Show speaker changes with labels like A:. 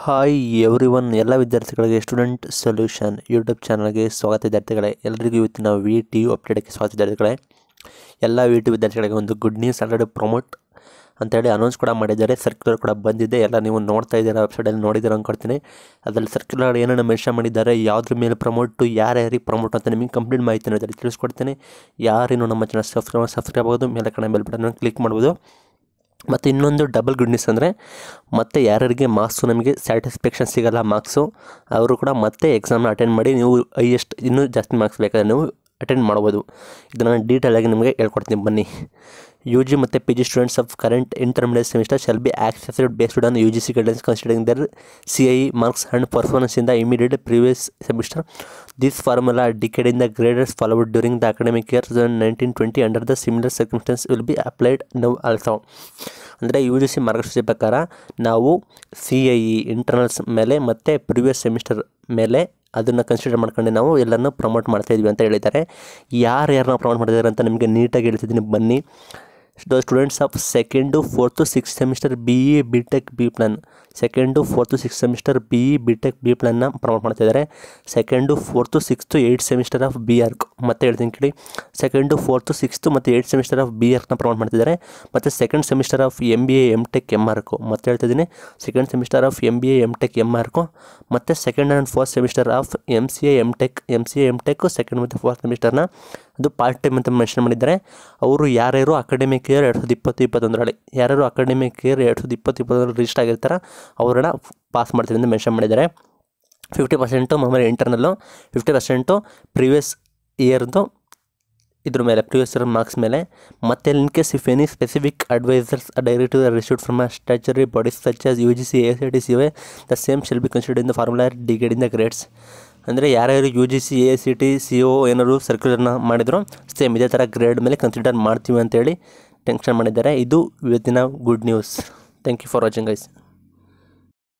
A: hi every one ಎಲ್ಲ ವಿದ್ಯಾರ್ಥಿಗಳಿಗೆ student solution YouTube ಚಾನಲ್ಗೆ ಸ್ವಾಗತ ವಿದ್ಯಾರ್ಥಿಗಳೇ ಎಲ್ಲರಿಗೂ ಇವತ್ತಿನ ವಿ ಟಿ ಯು ಅಪ್ಡೇಟ್ಗೆ ಸ್ವಾಗತ ವಿದ್ಯಾರ್ಥಿಗಳೇ ಎಲ್ಲ ವಿ ಟಿ ವಿದ್ಯಾರ್ಥಿಗಳಿಗೆ ಒಂದು ಗುಡ್ ನ್ಯೂಸ್ ಆಲ್ರೆಡಿ ಪ್ರಮೋಟ್ ಅಂತೇಳಿ ಅನೌನ್ಸ್ ಕೂಡ ಮಾಡಿದ್ದಾರೆ ಸರ್ಕ್ಯುಲರ್ ಕೂಡ ಬಂದಿದೆ ಎಲ್ಲ ನೀವು ನೋಡ್ತಾ ಇದ್ದೀರಾ ವೆಬ್ಸೈಟಲ್ಲಿ ನೋಡಿದ್ದೀರ ಅಂದ್ಕೊಡ್ತೀನಿ ಅದರಲ್ಲಿ ಸರ್ಕ್ಯುಲರ್ ಏನೇನು ಮೆನ್ಷನ್ ಮಾಡಿದ್ದಾರೆ ಯಾವುದ್ರ ಮೇಲೆ ಪ್ರಮೋಟು ಯಾರ್ಯಾರಿಗೆ ಪ್ರಮೋಟ್ ಅಂತ ನಿಮಗೆ ಕಂಪ್ಲೀಟ್ ಮಾಹಿತಿ ಅದರಲ್ಲಿ ತಿಳಿಸ್ಕೊಡ್ತೀನಿ ಯಾರೇನು ನಮ್ಮ ಚಾನಲ್ ಸಬ್ಸ್ಕ್ರೈಬ್ ಸಬ್ಸ್ಕ್ರೈಬ್ ಆಗೋದು ಮೇಲೆ ಕಡೆ ಬೆಲ್ ಬಟನ್ ಕ್ಲಿಕ್ ಮಾಡ್ಬೋದು ಮತ್ತು ಇನ್ನೊಂದು ಡಬಲ್ ಗುಡ್ ನ್ಯೂಸ್ ಅಂದರೆ ಮತ್ತೆ ಯಾರ್ಯಾರಿಗೆ ಮಾರ್ಕ್ಸು ನಮಗೆ ಸ್ಯಾಟಿಸ್ಫ್ಯಾಕ್ಷನ್ ಸಿಗಲ್ಲ ಮಾರ್ಕ್ಸು ಅವರು ಕೂಡ ಮತ್ತೆ ಎಕ್ಸಾಮ್ನ ಅಟೆಂಡ್ ಮಾಡಿ ನೀವು ಹೈಯೆಸ್ಟ್ ಇನ್ನೂ ಜಾಸ್ತಿ ಮಾರ್ಕ್ಸ್ ಬೇಕಾದ್ರೆ ನೀವು ಅಟೆಂಡ್ ಮಾಡ್ಬೋದು ಇದನ್ನು ಡೀಟೇಲಾಗಿ ನಿಮಗೆ ಹೇಳ್ಕೊಡ್ತೀನಿ ಬನ್ನಿ ಯು ಜಿ ಮತ್ತು P G students of current intermediate semester shall be assessed based on U G C guidance considering their C I marks and performance in the immediate previous semester this formula decided in the graders followed during the academic year nineteen twenty under the similar circumstances will be applied now also ಅಂದರೆ U G C ಮಾರ್ಗಸೂಚಿ ಪ್ರಕಾರ ನಾವು C I E internals ಮೇಲೆ ಮತ್ತು previous semester ಮೇಲೆ ಅದನ್ನು consider ಮಾಡ್ಕೊಂಡು ನಾವು ಎಲ್ಲನೂ ಪ್ರಮೋಟ್ ಮಾಡ್ತಾ ಇದ್ವಿ ಅಂತ ಹೇಳಿದ್ದಾರೆ ಯಾರು ಯಾರನ್ನ ಪ್ರಮೋಟ್ ಮಾಡಿದ್ದಾರೆ ಅಂತ ನಿಮಗೆ ನೀಟಾಗಿ ಹೇಳ್ತಿದ್ದೀನಿ ಬನ್ನಿ the students of second fourth six semester B E B tech B plan second fourth six semester B E B tech ಬಿ ಪ್ಲಾನ್ನ ಪ್ರಮೋಟ್ ಮಾಡ್ತಾ ಇದ್ದಾರೆ second fourth sixth eight semester of B arch ಮತ್ತೆ ಹೇಳ್ತೀನಿ ಕೇಳಿ ಸೆಕೆಂಡು ಫೋರ್ತು ಸಿಕ್ಸ್ತು ಮತ್ತು eight semester of B ಆರ್ಕ್ನ promote ಮಾಡ್ತಿದ್ದಾರೆ ಮತ್ತು second semester of M B A M tech M arch ಮತ್ತೆ ಹೇಳ್ತಿದ್ದೀನಿ second semester of M B A M tech M arch ಮತ್ತು second and fourth semester of M C A M tech M C A M tech second ಮತ್ತು fourth ಸೆಮಿಸ್ಟರ್ನ ಅದು part time ಅಂತ mention ಮಾಡಿದ್ದಾರೆ ಅವರು ಯಾರ್ಯಾರು ಅಕಾಡೆಮಿಕ್ ಇಯರ್ ಎರಡು ಸಾವಿರದ ಇಪ್ಪತ್ತು ಇಪ್ಪತ್ತೊಂದರಲ್ಲಿ ಯಾರ್ಯಾರು ಅಕಾಡೆಮಿಕ್ ಇಯರ್ ಎರಡು ಸಾವಿರದ ಇಪ್ಪತ್ತು ಇಪ್ಪತ್ತೊಂದರಲ್ಲಿ ರಿಜಿಸ್ಟರ್ ಆಗಿರ್ತಾರೆ ಅವ್ರನ್ನ ಪಾಸ್ ಮಾಡ್ತೀವಿ ಅಂತ ಮೆನ್ಷನ್ ಮಾಡಿದ್ದಾರೆ ಫಿಫ್ಟಿ ಪರ್ಸೆಂಟು ಮಾಮೂಲಿ ಇಂಟರ್ನಲ್ಲು ಫಿಫ್ಟಿ ಪರ್ಸೆಂಟು ಪ್ರೀವಿಯಸ್ ಇಯರ್ದು ಇದ್ರ ಮೇಲೆ ಪ್ರಿವಿಯಸ್ ಇಯರ್ ಮಾರ್ಕ್ಸ್ ಮೇಲೆ ಮತ್ತು in case if any specific advisers directive received from a statutory bodies such as U G C A C T C Y the same shall be considered in the formula decided in the grades ಅಂದರೆ ಯಾರ್ಯಾರು U G C A C T C O ಏನಾದ್ರು ಸರ್ಕ್ಯುಲರ್ನ ಮಾಡಿದ್ರು same ಇದೇ ಥರ grade ಮೇಲೆ consider ಮಾಡ್ತೀವಿ ಅಂತೇಳಿ ಟೆನ್ಷನ್ ಮಾಡಿದ್ದಾರೆ ಇದು ಇವತ್ತಿನ good news thank you for watching guys